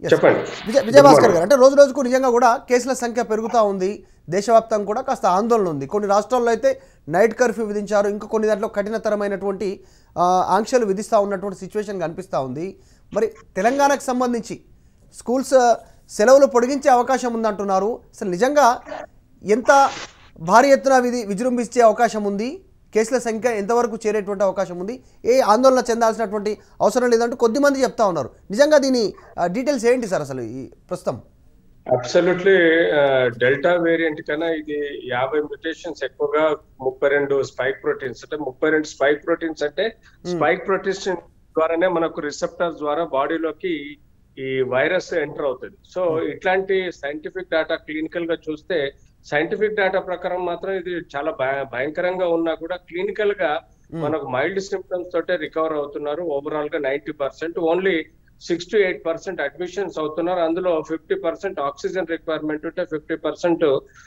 Yes. చెప్పండి విజయ్ విజయభాస్కర్ గారు అంటే రోజు రోజుకు నిజంగా కూడా కేసుల సంఖ్య పెరుగుతూ ఉంది దేశవ్యాప్తంగా కూడా కాస్త ఆందోళన ఉంది కొన్ని రాష్ట్రాల్లో అయితే నైట్ కర్ఫ్యూ విధించారు ఇంకా కొన్ని దాంట్లో కఠినతరమైనటువంటి ఆ, ఆంక్షలు విధిస్తూ ఉన్నటువంటి సిచ్యువేషన్ కనిపిస్తూ ఉంది మరి తెలంగాణకు సంబంధించి స్కూల్స్ ఆ, సెలవులు పొడిగించే అవకాశం ఉందంటున్నారు అసలు నిజంగా ఎంత భారీ ఎత్తున విధి విజృంభించే అవకాశం ఉంది కేసుల సంఖ్య ఎంతవరకు చేరేటువంటి అవకాశం ఉంది ఏ ఆందోళన చెందాల్సినటువంటి అవసరం లేదంటూ కొద్దిమంది చెప్తా ఉన్నారు నిజంగా దీని ఆ, డీటెయిల్స్ ఏంటి సార్ అసలు ఈ ప్రస్తుతం అబ్సల్యూట్లీ డెల్టా వేరియంట్ కన్నా ఇది యాభై మ్యూటేషన్స్ ఎక్కువగా ముప్పై రెండు స్పైక్ ప్రోటీన్స్ అంటే ముప్పై రెండు స్పైక్ ప్రోటీన్స్ అంటే స్పైక్ ప్రోటీన్స్ ద్వారానే మనకు రిసెప్టర్స్ ద్వారా బాడీలోకి ఈ వైరస్ ఎంటర్ అవుతుంది సో ఇట్లాంటి సైంటిఫిక్ డేటా క్లినికల్ గా చూస్తే సైంటిఫిక్ డేటా ప్రకారం మాత్రం ఇది చాలా భయ- భయంకరంగా ఉన్నా కూడా క్లినికల్ గా మనకు మైల్డ్ సిమ్టమ్స్ తోటే రికవర్ అవుతున్నారు ఓవరాల్ గా ninety percent only six to eight percent admissions అవుతున్నారు అందులో ఫిఫ్టీ పర్సెంట్ ఆక్సిజన్ రిక్వైర్మెంట్ ఉంటే ఫిఫ్టీ పర్సెంట్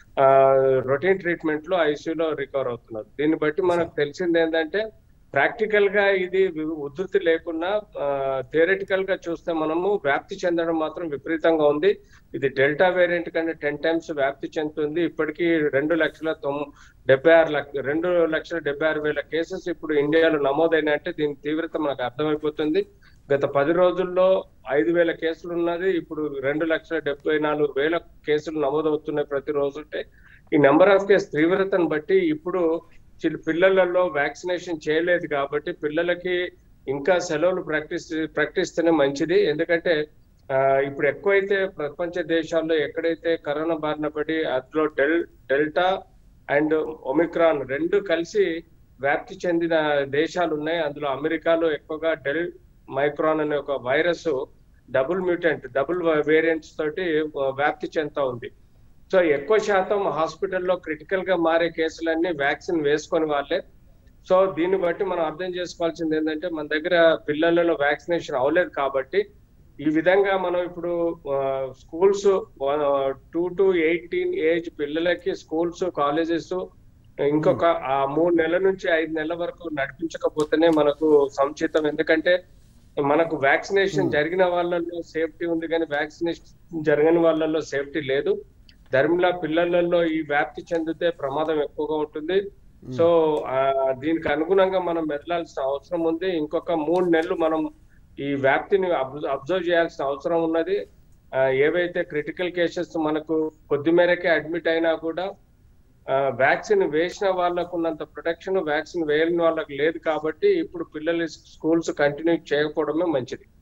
రొటీన్ ట్రీట్మెంట్ లో ఐసీయూలో రికవర్ అవుతున్నారు దీన్ని బట్టి మనకు తెలిసింది ఏంటంటే ప్రాక్టికల్ గా ఇది వి- ఉధృతి లేకున్నా థియరిటికల్ గా చూస్తే మనము వ్యాప్తి చెందడం మాత్రం విపరీతంగా ఉంది ఇది డెల్టా వేరియంట్ కంటే టెన్ టైమ్స్ వ్యాప్తి చెందుతుంది ఇప్పటికీ రెండు లక్షల తొమ్ డెబ్బై ఆరు లక్ష రెండు లక్షల డెబ్బై ఆరు వేల కేసెస్ ఇప్పుడు ఇండియాలో నమోదైన అంటే దీని తీవ్రత మనకు అర్థమైపోతుంది గత పది రోజుల్లో ఐదు వేల కేసులు ఉన్నది ఇప్పుడు రెండు లక్షల డెబ్బై నాలుగు వేల కేసులు నమోదవుతున్నాయి ప్రతిరోజు అంటే ఈ నెంబర్ ఆఫ్ కేసు తీవ్రతను బట్టి ఇప్పుడు చిన్న పిల్లలలో వ్యాక్సినేషన్ చేయలేదు కాబట్టి పిల్లలకి ఇంకా సెలవులు ప్రాక్టీస్ ప్రకటిస్తేనే మంచిది ఎందుకంటే ఆ, ఇప్పుడు ఎక్కువైతే ప్రపంచ దేశాల్లో ఎక్కడైతే కరోనా బారిన పడి అందులో డెల్ డెల్టా అండ్ ఒమిక్రాన్ రెండు కలిసి వ్యాప్తి చెందిన దేశాలు ఉన్నాయి అందులో అమెరికాలో ఎక్కువగా డెల్ మైక్రాన్ అనే ఒక virus double mutant double variants తోటి ఆ, వ్యాప్తి చెందుతా ఉంది సో ఎక్కువ శాతం హాస్పిటల్లో క్రిటికల్ గా మారే కేసులన్నీ వ్యాక్సిన్ వేసుకొని వాళ్ళే సో దీన్ని బట్టి మనం అర్థం చేసుకోవాల్సింది ఏంటంటే మన దగ్గర పిల్లలలో వ్యాక్సినేషన్ అవ్వలేదు కాబట్టి ఈ విధంగా మనం ఇప్పుడు schools two to eighteen age పిల్లలకి స్కూల్స్ కాలేజెస్ ఇంకొక ఆ మూడు నెలల నుంచి ఐదు నెలల వరకు నడిపించకపోతేనే మనకు సముచితం ఎందుకంటే మనకు వ్యాక్సినేషన్ జరిగిన వాళ్ళల్లో సేఫ్టీ ఉంది కానీ వ్యాక్సినేషన్ జరగని వాళ్ళల్లో సేఫ్టీ లేదు ధర్మిలా పిల్లలలో ఈ వ్యాప్తి చెందితే ప్రమాదం ఎక్కువగా ఉంటుంది సో ఆ, దీనికి అనుగుణంగా మనం మెదలాల్సిన అవసరం ఉంది ఇంకొక మూడు నెలలు మనం ఈ వ్యాప్తిని అబ్జర్వ్ చేయాల్సిన అవసరం ఉన్నది ఆ, ఏవైతే క్రిటికల్ కేసెస్ మనకు కొద్ది మేరకే అడ్మిట్ అయినా కూడా వ్యాక్సిన్ వేసిన వాళ్ళకు ఉన్నంత ప్రొటెక్షన్ వ్యాక్సిన్ వేయని వాళ్ళకి లేదు కాబట్టి ఇప్పుడు పిల్లలు స్కూల్స్ కంటిన్యూ చేయకపోవడమే మంచిది